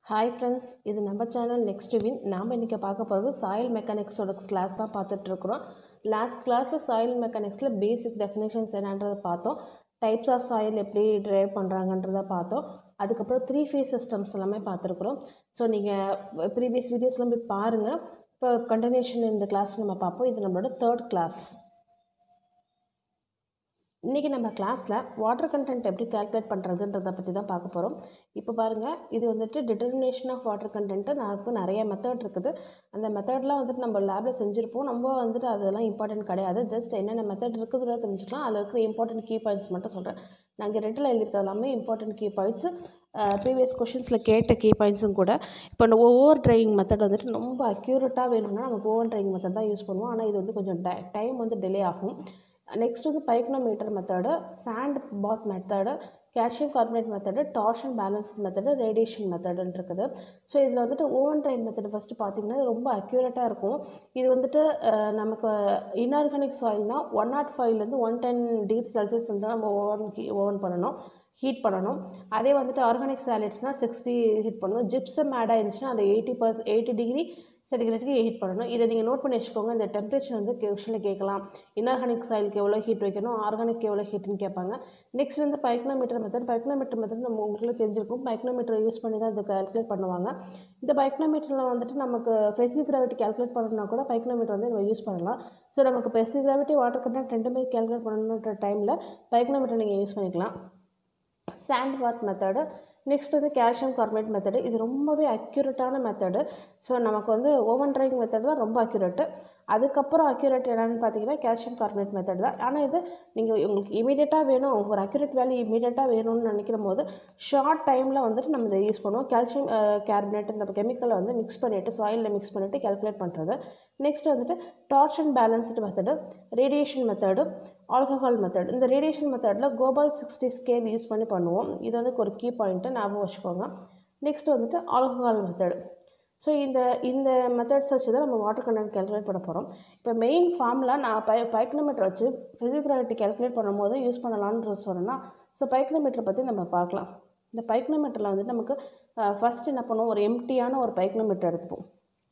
Hi friends இது நம்ம channel next win நாம் இன்றைக்கி பார்க்க போகிறது சாயில் மெக்கானிக்ஸோட கிளாஸ் தான் பார்த்துட்ருக்குறோம் லாஸ்ட் கிளாஸில் சாயில் மெக்கானிக்ஸில் பேசிக் டெஃபினேஷன்ஸ் என்னன்றதை பார்த்தோம் டைப்ஸ் ஆஃப் சாயில் எப்படி ட்ரைவ் பண்ணுறாங்கன்றதை பார்த்தோம் அதுக்கப்புறம் த்ரீ ஃபேஸ் சிஸ்டம்ஸ் எல்லாமே பார்த்துருக்குறோம் ஸோ நீங்கள் ப்ரீவியஸ் வீடியோஸ்லாம் போய் பாருங்கள் இப்போ கண்டினியூஷன் இந்த கிளாஸ் நம்ம பார்ப்போம் இது நம்மளோட தேர்ட் கிளாஸ் இன்றைக்கி நம்ம கிளாஸில் வாட்டர் கண்டென்ட் எப்படி கால்குலேட் பண்ணுறதுன்றதை பற்றி தான் பார்க்க போகிறோம் இப்போ பாருங்கள் இது வந்துட்டு டிட்டர்மினேஷன் ஆஃப் வாட்டர் கண்டென்ட்டு நமக்கு நிறைய மெத்தட் இருக்குது அந்த மெத்தட்லாம் வந்துட்டு நம்ம லேபில் செஞ்சுருப்போம் நம்ம வந்துட்டு அதெல்லாம் இம்பார்ட்டன்ட் கிடையாது ஜஸ்ட் என்னென்ன மெத்தட் இருக்குதுன்னு தெரிஞ்சுக்கலாம் அதில் இருக்கிற இம்பார்ட்டன்ட் கீ பாயிண்ட்ஸ் மட்டும் சொல்கிறேன் நாங்கள் ரெட்டில் எழுதியிருக்கிறது எல்லாமே இம்பார்ட்டன்ட் கீ பாயிண்ட்ஸு ப்ரீவியஸ் கொஷின்ஸில் கேட்ட கீ பாயிண்ட்ஸும் கூட இப்போ இந்த ஓவர் ட்ரையிங் மெத்தட் வந்துட்டு ரொம்ப அக்யூரேட்டாக வேணும்னா நமக்கு ஓவர் ட்ரையிங் மெத்தட் தான் யூஸ் பண்ணுவோம் ஆனால் இது வந்து கொஞ்சம் டை டைம் வந்து டிலே ஆகும் நெக்ஸ்ட் வந்து pycnometer method sand bath method calcium carbonate method torsion balance method radiation மெத்தடுன்னு இருக்குது ஸோ இதில் வந்துட்டு ஓவன் ட்ரைன் மெத்தடு ஃபஸ்ட்டு பார்த்திங்கன்னா ரொம்ப அக்யூரேட்டாக இருக்கும் இது வந்துட்டு நமக்கு இன்ஆர்கானிக் சாயில்னால் ஒன் நாட் ஃபைவ்லேருந்து ஒன் டென் டிகிரி செல்சியஸ் வந்து நம்ம ஓவன் ஓவன் பண்ணணும் ஹீட் பண்ணணும் அதே வந்துட்டு ஆர்கானிக் சாலிட்ஸ்னால் சிக்ஸ்டி ஹீட் பண்ணணும் ஜிப்சம் ஆட் ஆயிருந்துச்சுன்னா அந்த எயிட்டி பர்ஸ் எயிட்டி டிகிரி சென்டிகிரேட்டுக்கு ஹீட் பண்ணணும் இதை நீங்கள் நோட் பண்ணி வச்சுக்கோங்க இந்த டெம்பரேச்சர் வந்து கொஷனில் கேட்கலாம் இன்ஆர்கானிக் சாயிலுக்கு எவ்வளோ ஹீட் வைக்கணும் ஆர்கானிக் எவ்வளோ ஹீட்னு கேட்பாங்க நெக்ஸ்ட் வந்து பைக்னோமீட்டர் மெத்தட் பைக்னோமீட்டர் மெத்தட் நம்ம உங்களுக்கு தெரிஞ்சிருக்கும் பைக்னோமீட்டர் யூஸ் பண்ணி தான் இதை கால்குலேட் பண்ணுவாங்க இந்த பைக்னோமீட்டரில் வந்துட்டு நமக்கு ஃபெசிக் கிராவிட்டி கால்குலேட் பண்ணணும்னா கூட பைக்னோமீட்டர் வந்து நம்ம யூஸ் பண்ணலாம் ஸோ நமக்கு ஃபெசிக் கிராவிட்டி வாட்டர் கண்டென்ட் ரெண்டுமே கால்குலேட் பண்ணணுன்ற டைமில் பைக்னோமீட்டர் நீங்கள் யூஸ் பண்ணிக்கலாம் சாண்ட் வாத் மெத்தடு நெக்ஸ்ட் வந்து கால்சியம் கார்பனேட் மெத்தடு இது ரொம்பவே அக்யூரேட்டான மெத்தடு ஸோ நமக்கு வந்து ஓவன் ட்ரைங் மெத்தட் தான் ரொம்ப அக்யூரேட்டு அதுக்கப்புறம் அக்யூரேட் என்னென்னு பார்த்தீங்கன்னா கால்சியம் கார்பனேட் மெத்தட் தான் ஆனால் இது நீங்கள் உங்களுக்கு இமீடியட்டாக வேணும் ஒரு அக்யூரேட் வேல்யூ இமீடியட்டாக வேணும்னு நினைக்கிற போது ஷார்ட் டைமில் வந்துட்டு நம்ம இதை யூஸ் பண்ணுவோம் கால்சியம் கார்பனேட் நம்ம கெமிக்கலை வந்து மிக்ஸ் பண்ணிவிட்டு சாயிலில் மிக்ஸ் பண்ணிவிட்டு கால்குலேட் பண்ணுறது நெக்ஸ்ட் வந்துட்டு torsion balanced method radiation method alcohol method இந்த ரேடியேஷன் மெத்தடில் கோபால் சிக்ஸ்டி ஸ்கேல் யூஸ் பண்ணி பண்ணுவோம் இது வந்து ஒரு கீ பாயிண்ட்டு ஞாபகம் வச்சுக்கோங்க நெக்ஸ்ட் வந்துட்டு ஆல்கஹால் மெத்தடு ஸோ இந்த இந்த மெத்தட்ஸ் வச்சு தான் நம்ம வாட்டர் கண்டென்ட் கேல்குலேட் பண்ண போகிறோம் இப்போ மெயின் ஃபார்மில் நான் பை பைக்னோமீட்டர் வச்சு ஃபிசிக்ராலிட்டி கேல்குலேட் பண்ணும்போது யூஸ் பண்ணலான்னு சொன்னேன்னா ஸோ பைக்னோமீட்டர் பற்றி நம்ம பார்க்கலாம் இந்த பைக்னோமீட்டரில் வந்துட்டு நமக்கு ஃபஸ்ட் என்ன பண்ணுவோம் ஒரு எம்டியான ஒரு பைக்னோமீட்டர் எடுத்துப்போம்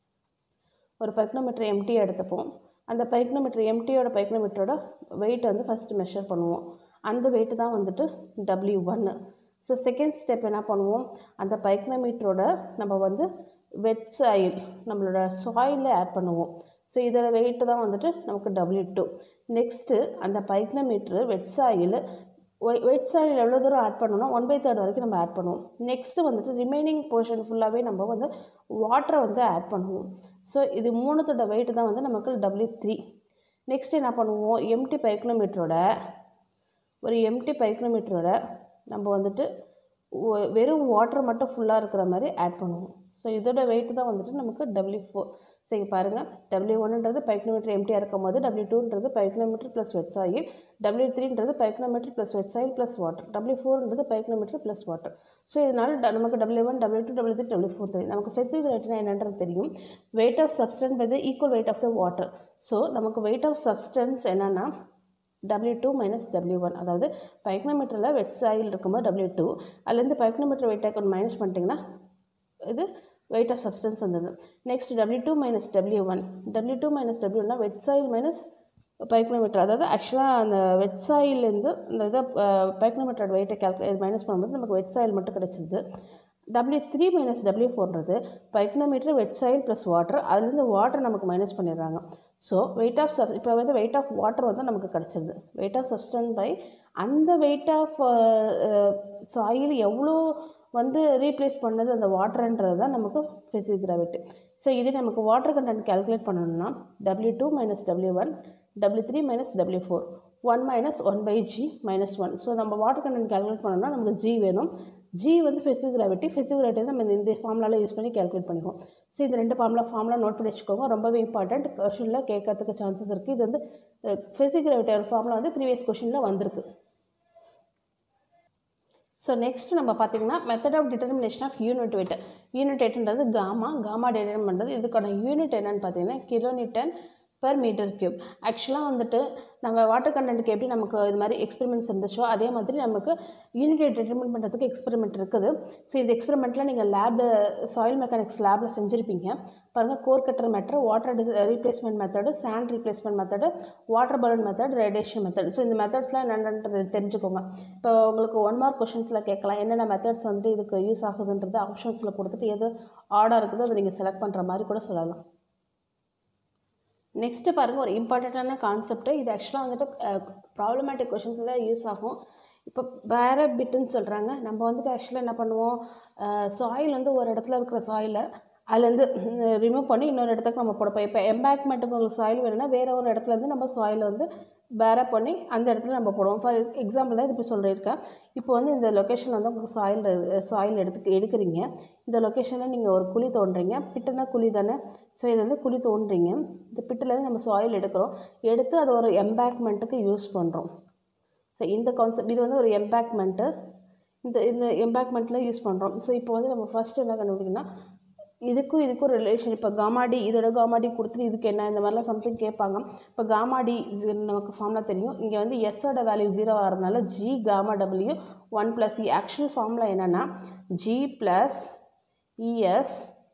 ஒரு பைக்னோமீட்டர் எம்டியாக எடுத்துப்போம் அந்த பைக்னோமீட்டர் எம்டியோட பைக்னோமீட்டரோட வெயிட் வந்து ஃபஸ்ட்டு மெஷர் பண்ணுவோம் அந்த வெயிட்டு தான் வந்துட்டு டபிள்யூ ஒன்று ஸோ செகண்ட் ஸ்டெப் என்ன பண்ணுவோம் அந்த பைக்னோமீட்டரோட நம்ம வந்து வெட் சாயில் நம்மளோட சாயிலில் ஆட் பண்ணுவோம் ஸோ இதோட வெயிட்டு தான் வந்துட்டு நமக்கு டபிள்யூ டூ நெக்ஸ்ட்டு அந்த பைக்னோமீட்ரு வெட் சாயில் வெட் சாயில் எவ்வளோ தூரம் ஆட் பண்ணணும் ஒன் பை தேர்ட் வரைக்கும் நம்ம ஆட் பண்ணுவோம் நெக்ஸ்ட்டு வந்துட்டு ரிமைனிங் போர்ஷன் ஃபுல்லாகவே நம்ம வந்து வாட்டரை வந்து ஆட் பண்ணுவோம் ஸோ இது மூணுத்தோட வெயிட்டு தான் வந்து நமக்கு டபிள்யூ த்ரீ நெக்ஸ்ட் என்ன பண்ணுவோம் எம்டி பைக்னோமீட்டரோட ஒரு எம்டி பைக்னோமீட்டரோட நம்ம வந்துட்டு வெறும் வாட்டர் மட்டும் ஃபுல்லாக இருக்கிற மாதிரி ஆட் பண்ணுவோம் ஸோ இதோட வெயிட் தான் வந்துட்டு நமக்கு டபிள்யூ ஃபோர் ஸோ இங்கே பாருங்கள் டபிள்யூ ஒன்றுன்றது பைக்னோமீட்டர் எம்டியாக இருக்கும் போது டபிள்யூ டூன்றது pycnometer plus wet soil W த்ரீன்றது pycnometer plus wet soil plus water W ஃபோர்ன்றது பைக்னோமீட்டர் ப்ளஸ் வாட்டர் ஸோ இதனால் நமக்கு W one W two W three W four தெரியும் நமக்கு ஃபெசிக் ரேட்னா என்னன்றது தெரியும் weight of substance by equal weight of the water so நமக்கு வெயிட் ஆஃப் சப்ஸ்டன்ஸ் என்னென்னா W two minus W one அதாவது பைக்னோமீட்டரில் வெட் சாயில் இருக்கும்போது டபிள்யூ டூ அதுலேருந்து பைக்னோமீட்டர் வெயிட் அக்கௌண்ட் மைனஸ் பண்ணிட்டிங்கன்னா இது வெயிட் ஆஃப் சப்ஸ்டன்ஸ் வந்தது next W two minus W one W two minus W ஒன்னா வெட் சாயில் மைனஸ் பைக்னோமீட்டர் அதாவது ஆக்சுவலாக அந்த வெட் சாயிலேருந்து இந்த இதை பைக்னோமீட்டரோட வெயிட்டை கேல்குலேட் மைனஸ் பண்ணும்போது நமக்கு வெட் சாயில் மட்டும் கிடச்சிருது டபிள்யூ த்ரீ மைனஸ் டபிள்யூ ஃபோர்ன்றது pycnometer wet soil plus water அதுலேருந்து வாட்டர் நமக்கு மைனஸ் பண்ணிடுறாங்க ஸோ வெயிட் ஆஃப் சப் இப்போ வந்து வெயிட் ஆஃப் வாட்டர் வந்து நமக்கு கிடச்சிருது வெயிட் ஆஃப் சப்ஸ்டன்ஸ் பை அந்த வெயிட் ஆஃப் சாயில் எவ்வளோ வந்து ரீப்ளேஸ் பண்ணது அந்த வாட்டர்ன்றது தான் நமக்கு ஃபிசிக் கிராவிட்டி ஸோ இதே நமக்கு வாட்டர் கண்டென்ட் கேல்குலேட் பண்ணணும்னா W two minus W one W three minus W four one minus one by G minus one so நம்ம வாட்டர் கண்டென்ட் கேல்குலேட் பண்ணணும்னா நமக்கு ஜி வேணும் ஜி வந்து ஃபிசிக் கிராவிட்டி ஃபிசிக் கிராவிட்டி நம்ம இந்த இந்த ஃபார்முலாவில் யூஸ் பண்ணி கேல்குலேட் பண்ணிக்குவோம் ஸோ இந்த ரெண்டு ஃபார்முலா ஃபார்முலா நோட் பண்ணி வச்சுக்கோங்க ரொம்பவே இம்பார்ட்டண்ட் கொஷனில் கேட்கறதுக்கு சான்சஸ் இருக்குது இது வந்து ஃபிசிக் கிராவிட்டியோட ஃபார்முலா வந்து ப்ரீவியஸ் கொஷனில் வந்திருக்கு ஸோ நெக்ஸ்ட் நம்ம பார்த்திங்கன்னா method of determination of unit weight unit வெயிட்ன்றது காமா காமா டிட்டர்மின் பண்ணுறது இதுக்கான யூனிட் என்னென்னு பார்த்தீங்கன்னா கிலோமீட்டர் பர் மீட்டர் கியூப் ஆக்சுவலாக வந்துட்டு நம்ம வாட்டர் கண்டென்ட்டுக்கு எப்படி நமக்கு இது மாதிரி எக்ஸ்பெரிமெண்ட்ஸ் இருந்துச்சோ அதே மாதிரி நமக்கு யூனிட்டை டிட்டர்மின் பண்ணுறதுக்கு எக்ஸ்பெரிமெண்ட் இருக்குது ஸோ இந்த எக்ஸ்பெரிமெண்ட்டில் நீங்கள் லேபில் சாயில் மெக்கானிக்ஸ் லேபில் செஞ்சுருப்பீங்க பாருங்கள் core cutter method water replacement method sand replacement method water balloon method radiation method so இந்த மெத்தட்ஸ்லாம் என்னென்னது தெரிஞ்சுக்கோங்க இப்போ உங்களுக்கு ஒன் மார்க் கொஷின்ஸில் கேட்கலாம் என்னென்ன மெத்தட்ஸ் வந்து இதுக்கு யூஸ் ஆகுதுன்றது ஆப்ஷன்ஸில் கொடுத்துட்டு எது ஆர்டர் இருக்குதோ அதை நீங்கள் செலக்ட் பண்ணுற மாதிரி கூட சொல்லலாம் நெக்ஸ்ட்டு பாருங்கள் ஒரு இம்பார்ட்டண்ட்டான கான்செப்ட் இது ஆக்சுவலாக வந்துட்டு ப்ராப்ளமேட்டிக் கொஷின்ஸில் யூஸ் ஆகும் இப்போ வேற பிட்டுன்னு சொல்கிறாங்க நம்ம வந்துட்டு ஆக்சுவலாக என்ன பண்ணுவோம் சாயில் வந்து ஒரு இடத்துல இருக்கிற சாயிலை அதுலேருந்து ரிமூவ் பண்ணி இன்னொரு இடத்துக்கு நம்ம போடப்போம் இப்போ எம்பேக்மெண்ட்டுக்கு உங்களுக்கு சாயில் வேணும்னா வேறு ஒரு இடத்துல இருந்து நம்ம சாயில் வந்து பேர பண்ணி அந்த இடத்துல நம்ம போடுவோம் ஃபார் எக்ஸாம்பிள் இது இப்போ சொல்லியிருக்கேன் இப்போ வந்து இந்த லொக்கேஷன் வந்து உங்களுக்கு சாயில் சாயில் எடுத்து எடுக்கிறீங்க இந்த லொக்கேஷனில் நீங்கள் ஒரு குழி தோண்டுறீங்க பிட்டுனா குழி தானே ஸோ இது வந்து குழி தோண்டுறீங்க இந்த பிட்டுலேருந்து நம்ம சாயில் எடுக்கிறோம் எடுத்து அதை ஒரு எம்பேக்மெண்ட்டுக்கு யூஸ் பண்ணுறோம் ஸோ இந்த கான்செப்ட் இது வந்து ஒரு எம்பேக்மெண்ட்டு இந்த இந்த எம்பேக்மெண்ட்டில் யூஸ் பண்ணுறோம் ஸோ இப்போ வந்து நம்ம ஃபஸ்ட்டு என்ன கண்டுபிடிக்கணும்னா இதுக்கும் இதுக்கும் ரிலேஷன் இப்போ காமாடி இதோட காமாடி கொடுத்துட்டு இதுக்கு என்ன இந்த மாதிரிலாம் சம்திங் கேட்பாங்க இப்போ காமாடி இது நமக்கு ஃபார்முலா தெரியும் இங்கே வந்து எஸ்ஸோட வேல்யூ ஜீரோ ஆகிறதுனால G gamma W one plus E actual formula என்னென்னா G plus ES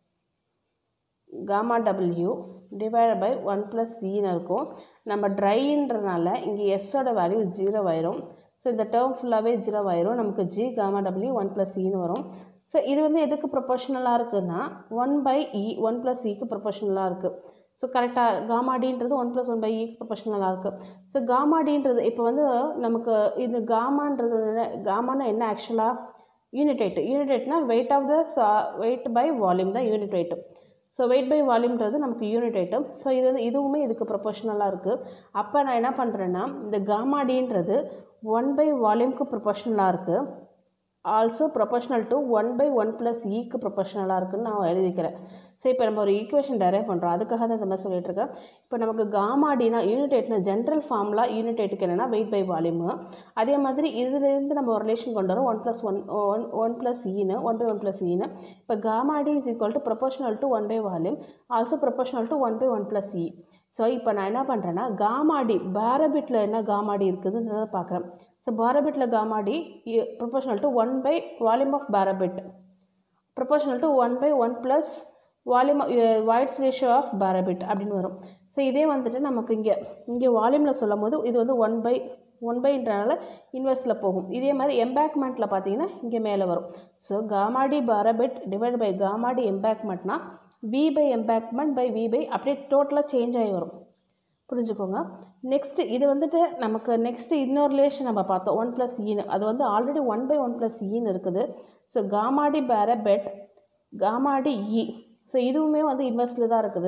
gamma W divide by one plus சின்னு இருக்கும் நம்ம ட்ரைன்றனால இங்கே எஸ்ஸோட வேல்யூ ஜீரோ ஆயிரும் ஸோ இந்த டேர்ம் ஃபுல்லாகவே ஜீரோ ஆயிரும் நமக்கு G gamma W one plus சின்னு வரும் ஸோ இது வந்து எதுக்கு ப்ரொபோஷனலாக இருக்குதுன்னா one by E one plus இக்கு ப்ரொபோஷனலாக இருக்குது ஸோ கரெக்டாக காமாடின்றது ஒன் ப்ளஸ் ஒன் பை இக்கு ப்ரொபோஷனலாக இருக்குது ஸோ காமாடின்றது இப்போ வந்து நமக்கு இது காமான்றது காமானா என்ன ஆக்சுவலாக யூனிட் வெயிட் யூனிட் வெயிட்னா weight of the weight by volume தான் unit weight so weight by வால்யூம்ன்றது நமக்கு யூனிட் வெயிட்டு ஸோ இது வந்து இதுவுமே இதுக்கு ப்ரொபோஷனலாக இருக்குது அப்போ நான் என்ன பண்ணுறேன்னா இந்த காமாடின்றது ஒன் பை வால்யூம்க்கு ப்ரொபோஷனலாக இருக்குது also proportional to one by one plus ஈக்கு ப்ரொபோஷனலாக இருக்குதுன்னு நான் எழுதிக்கிறேன் ஸோ இப்போ நம்ம ஒரு ஈக்குவேஷன் டெரைவ் பண்ணுறோம் அதுக்காக தான் இந்த மாதிரி சொல்லிட்டு இருக்கேன் இப்போ நமக்கு காமாடினா யூனிட் எயிட்னா ஜென்ரல் ஃபார்முலா யூனிட் எயிட்டுக்கு என்னென்னா வெயிட் பை வால்யூமு அதே மாதிரி இதுலேருந்து நம்ம ஒரு ரிலேஷன் கொண்டு வரோம் one plus one one one plus ஈனு ஒன் பை ஒன் ப்ளஸ் ஈனு இப்போ gamma d is equal to proportional to one by volume also proportional to one by one plus E so இப்போ நான் என்ன பண்ணுறேன்னா காமாடி பேரபிட்டில் என்ன காமாடி இருக்குதுன்றதை பார்க்குறேன் ஸோ பாரபிட்டில் gamma d proportional to one by volume of borrow pit proportional to one by one plus volume voids ratio of borrow pit அப்படின்னு வரும் ஸோ இதே வந்துட்டு நமக்கு இங்கே இங்கே வால்யூமில் சொல்லும் போது இது வந்து ஒன் பை ஒன் பைன்றனால இன்வெர்ஸில் போகும் இதே மாதிரி எம்பேக்மெண்ட்டில் பார்த்தீங்கன்னா இங்கே மேலே வரும் so gamma d borrow pit divide by gamma d எம்பேக்மெண்ட்னா V by embankment by V by அப்படியே டோட்டலாக சேஞ்ச் ஆகி வரும் புரிஞ்சுக்கோங்க நெக்ஸ்ட்டு இது வந்துட்டு நமக்கு நெக்ஸ்ட்டு இன்னொரு ரிலேஷன் நம்ம பார்த்தோம் ஒன் ப்ளஸ் ஈனு அது வந்து already one by one plus ஈன்னு இருக்குது ஸோ காமாடி பேரபெட் காமாடி இ ஸோ இதுவுமே வந்து இன்வெஸ்டில் தான் இருக்குது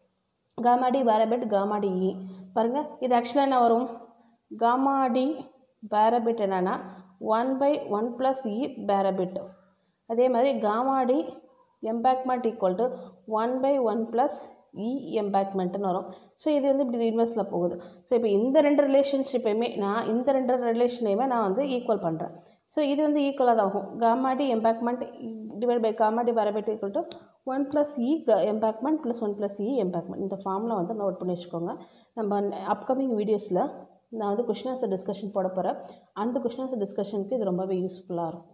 காமாடி பேரபெட் காமாடி இ பாருங்கள் இது ஆக்சுவலாக என்ன வரும் காமாடி பேரபிட் என்னென்னா one by one plus E borrow pit அதே மாதிரி gamma d embankment equal to one by one plus E எம்பேக்மெண்ட்டுன்னு வரும் ஸோ இது வந்து இப்படி இன்வெர்ஸில் போகுது ஸோ இப்போ இந்த ரெண்டு ரிலேஷன்ஷிப்பையுமே நான் இந்த ரெண்டு ரிலேஷனையுமே நான் வந்து ஈக்குவல் பண்ணுறேன் ஸோ இது வந்து ஈக்குவலாக தான் ஆகும் gamma d embankment divide by gamma d borrow pit equal to one plus E embankment plus one plus E embankment இந்த ஃபார்மில் வந்து நோட் பண்ணி வச்சுக்கோங்க நம்ம அப்கமிங் வீடியோஸில் நான் வந்து கொஷின் ஆன்சர் டிஸ்கஷன் போட போகிறேன் அந்த கொஷின் ஆன்சர் டிஸ்கஷனுக்கு இது ரொம்பவே யூஸ்ஃபுல்லாக இருக்கும்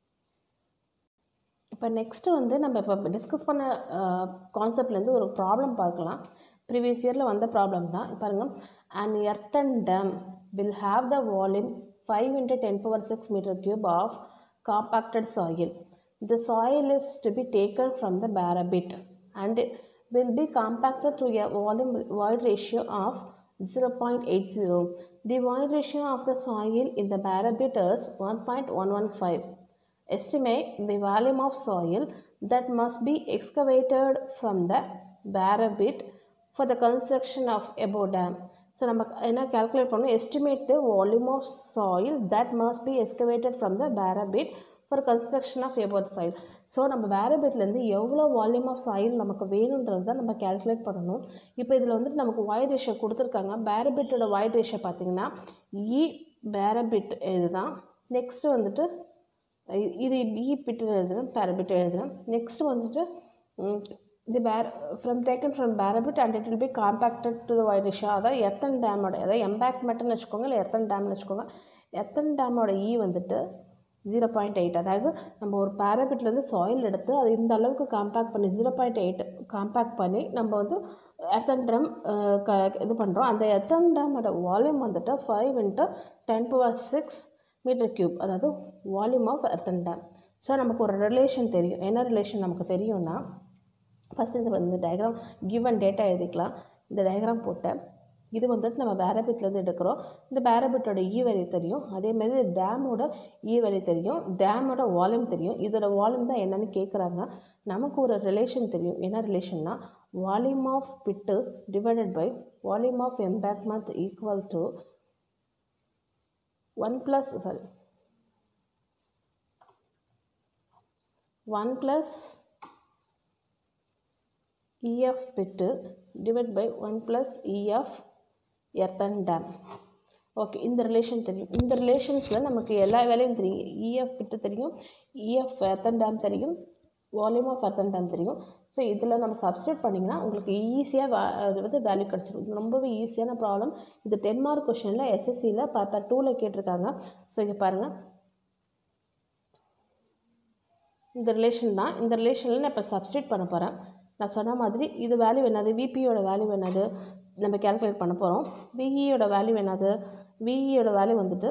இப்போ நெக்ஸ்ட்டு வந்து நம்ம இப்போ டிஸ்கஸ் பண்ண கான்செப்ட்லேருந்து ஒரு ப்ராப்ளம் பார்க்கலாம் ப்ரீவியஸ் இயரில் வந்த ப்ராப்ளம் தான் பாருங்கள் and earthen dam will have the volume five into ten power six meter cube of compacted soil the soil is to be taken from the borrow pit and will be compacted to a volume void ratio of 0.80. The void ratio of the soil in the parabit is 1.115. Estimate the volume of soil that must be excavated from the parabit for the construction of above dam. So நம்ம என்ன calculate பண்ணணும் estimate the volume of soil that must be excavated from the parabit for construction of above soil. So நம்ம பேரபெட்லேருந்து எவ்வளோ volume of soil நமக்கு வேணுன்றது தான் நம்ம calculate பண்ணணும் இப்போ இதில் வந்துட்டு நமக்கு வாய்ட் ரேஷியோ கொடுத்துருக்காங்க பேரபெட்டோட வாய்ட் ரேஷியோ பார்த்தீங்கன்னா இ பேரபிட் இதுதான் நெக்ஸ்ட்டு வந்துட்டு இ- இது இ பிட்டு எழுதுறேன் பேரபிட் எழுதுறேன் நெக்ஸ்ட் வந்துட்டு இது பேர் from taken from borrow pit and it will be compacted to the வைரிஷா அதாவது எத்தன் டேமோட அதாவது எம்பேக்மெண்ட்னு வச்சுக்கோங்க இல்லை எத்தன் டேம்னு வச்சுக்கோங்க எத்தன் டேமோட இ வந்துட்டு ஜீரோ பாயிண்ட் எயிட் அதாவது நம்ம ஒரு பேரபிட்லேருந்து சாயில் எடுத்து அது இந்த அளவுக்கு காம்பேக்ட் பண்ணி ஜீரோ பாயிண்ட் எயிட் காம்பேக்ட் பண்ணி நம்ம வந்து எத்தன் ட்ரம் க இது பண்ணுறோம் அந்த எத்தன் டேமோட வால்யூம் வந்துட்டு five into ten power six meter cube அதாவது volume of earthen dam so நமக்கு ஒரு ரிலேஷன் தெரியும் என்ன ரிலேஷன் நமக்கு தெரியும்னா ஃபஸ்ட்டு இந்த இந்த டயக்ராம் கிவன் டேட்டா எழுதிக்கலாம் இந்த டயக்ராம் போட்டேன் இது வந்துட்டு நம்ம பேரபிட்லேருந்து எடுக்கிறோம் இந்த பேரபிட்டோட ஈ வேல்யூ தெரியும் அதேமாதிரி டேமோட ஈ வேல்யூ தெரியும் டேமோட வால்யூம் தெரியும் இதோட வால்யூம் தான் என்னென்னு கேட்குறாங்க நமக்கு ஒரு ரிலேஷன் தெரியும் என்ன ரிலேஷன்னா volume of pit divided by volume of embankment equal to one plus sorry one plus EF pit divide by one plus EF earthen dam okay இந்த ரிலேஷன் தெரியும் இந்த ரிலேஷன்ஸில் நமக்கு எல்லா வேலையும் தெரியும் EF பிட்டு தெரியும் EF எர்த்தன் டேம் தெரியும் volume of earthen dam தெரியும் ஸோ இதில் நம்ம சப்ஸ்டியூட் பண்ணிங்கன்னா உங்களுக்கு ஈஸியாக அது வந்து வேல்யூ கிடச்சிடும் இது ரொம்பவே ஈஸியான ப்ராப்ளம் இது டென் மார்க் கொஷனில் எஸ்எஸ்சியில் பேப்பர் டூவில் கேட்டிருக்காங்க ஸோ இங்கே பாருங்கள் இந்த ரிலேஷன் தான் இந்த ரிலேஷனில் நான் இப்போ சப்ஸ்டியூட் பண்ண போகிறேன் நான் சொன்ன மாதிரி இது வேல்யூ என்னது விபியோட வேல்யூ என்னது நம்ம கேல்குலேட் பண்ண போகிறோம் விஇயோட வேல்யூ என்னது விஇயோட வேல்யூ வந்துட்டு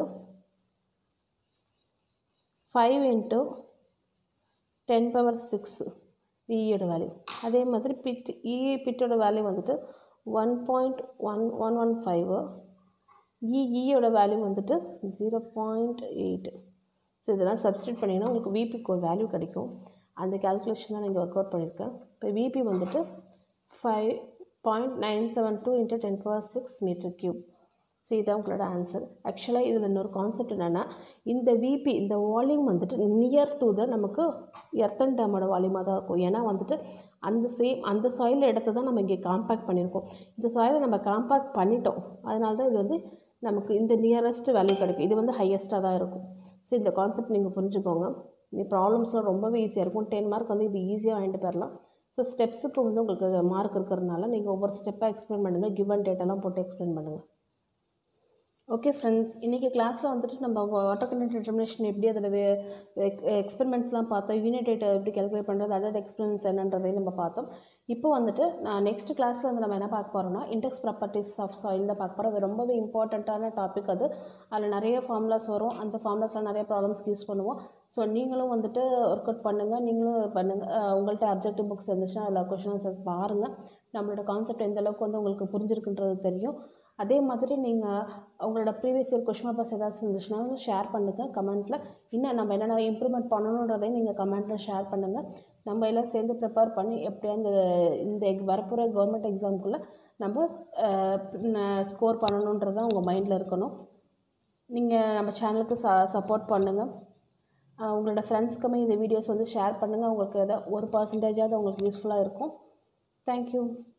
five into ten power six விஇயோட வேல்யூ அதே மாதிரி பிட் இஇ பிட்டோட வேல்யூ வந்துட்டு one point one one one five இஇயோட வேல்யூ வந்துட்டு ஜீரோ பாயிண்ட் எயிட் ஸோ இதெல்லாம் சப்ஸ்டியூட் பண்ணிங்கன்னா உங்களுக்கு விபிக்கு ஒரு வேல்யூ கிடைக்கும் அந்த கேல்குலேஷன் தான் நீங்கள் ஒர்க் அவுட் பண்ணியிருக்கேன் இப்போ விபி வந்துட்டு five point nine seven two into ten power six meter cube so இதுதான் உங்களோட ஆன்சர் ஆக்சுவலாக இதில் இன்னொரு கான்செப்ட் என்னென்னா இந்த விபி இந்த வால்யூம் வந்துட்டு நியர் டு த நமக்கு எர்த்தன் டேமோட வால்யூமாக தான் இருக்கும் ஏன்னா வந்துட்டு அந்த சேம் அந்த சாயில் இடத்த தான் நம்ம இங்கே காம்பேக்ட் பண்ணியிருக்கோம் இந்த சாயிலை நம்ம காம்பேக்ட் பண்ணிட்டோம் அதனால தான் இது வந்து நமக்கு இந்த நியரஸ்ட் வேல்யூ கிடைக்கும் இது வந்து ஹையஸ்ட்டாக தான் இருக்கும் ஸோ இந்த கான்செப்ட் நீங்கள் புரிஞ்சுக்கோங்க இந்த ப்ராப்ளம்ஸ்லாம் ரொம்பவே ஈஸியாக இருக்கும் டென் மார்க் வந்து இது ஈஸியாக வாங்கிட்டு போயிடலாம் ஸோ ஸ்டெப்ஸுக்கு வந்து உங்களுக்கு மார்க் இருக்கிறதுனால நீங்கள் ஒவ்வொரு ஸ்டெப்பாக எக்ஸ்பிளைன் பண்ணுங்கள் கிவன் டேட்டெல்லாம் போட்டு எக்ஸ்பிளைன் பண்ணுங்கள் ஓகே ஃப்ரெண்ட்ஸ் இன்றைக்கி கிளாஸில் வந்துட்டு நம்ம வாட்டர் கண்டென்ட் டிட்டர்மினேஷன் எப்படி அதில் எக்ஸ்பெரிமெண்ட்ஸ்லாம் பார்த்தோம் யூனிட் ரேட்டை எப்படி கேல்குலேட் பண்ணுறது அதோட எக்ஸ்பெரிமெண்ட்ஸ் என்னன்றதையும் நம்ம பார்த்தோம் இப்போ வந்துட்டு நான் நெக்ஸ்ட் கிளாஸில் வந்து நம்ம என்ன பார்க்க போகிறோம்னா இன்டெக்ஸ் ப்ராப்பர்ட்டிஸ் ஆஃப் சாயில் தான் பார்க்க போகிறோம் ரொம்பவே இம்பார்ட்டண்ட்டான டாபிக் அது அதில் நிறைய ஃபார்முலாஸ் வரும் அந்த ஃபார்முலாஸில் நிறைய ப்ராப்ளம்ஸ்க்கு யூஸ் பண்ணுவோம் ஸோ நீங்களும் வந்துட்டு ஒர்க் அவுட் பண்ணுங்கள் நீங்களும் பண்ணுங்கள் உங்கள்கிட்ட அப்ஜெக்டிவ் புக்ஸ் இருந்துச்சுன்னா அதில் கொஷின்ஸ் பாருங்கள் நம்மளோட கான்செப்ட் எந்த அளவுக்கு வந்து உங்களுக்கு புரிஞ்சிருக்குன்றது தெரியும் அதே மாதிரி நீங்கள் உங்களோட ப்ரீவியஸ் இயர் கொஷின் பேப்பர்ஸ் ஏதாச்சும் இருந்துச்சுன்னா ஷேர் பண்ணுங்கள் கமெண்ட்டில் இன்னும் நம்ம என்னென்ன இம்ப்ரூவ்மெண்ட் பண்ணணுன்றதையும் நீங்கள் கமெண்ட்டில் ஷேர் பண்ணுங்கள் நம்ம எல்லாம் சேர்ந்து ப்ரிப்பேர் பண்ணி எப்படியா இந்த இந்த எக் வரப்போகிற கவர்மெண்ட் எக்ஸாமுக்குள்ளே நம்ம ஸ்கோர் பண்ணணுன்றது தான் உங்கள் மைண்டில் இருக்கணும் நீங்கள் நம்ம சேனலுக்கு ச சப்போர்ட் பண்ணுங்கள் உங்களோட ஃப்ரெண்ட்ஸ்க்குமே இந்த வீடியோஸ் வந்து ஷேர் பண்ணுங்கள் உங்களுக்கு எதாவது ஒரு பர்சன்டேஜாவது உங்களுக்கு யூஸ்ஃபுல்லாக இருக்கும் தேங்க்யூ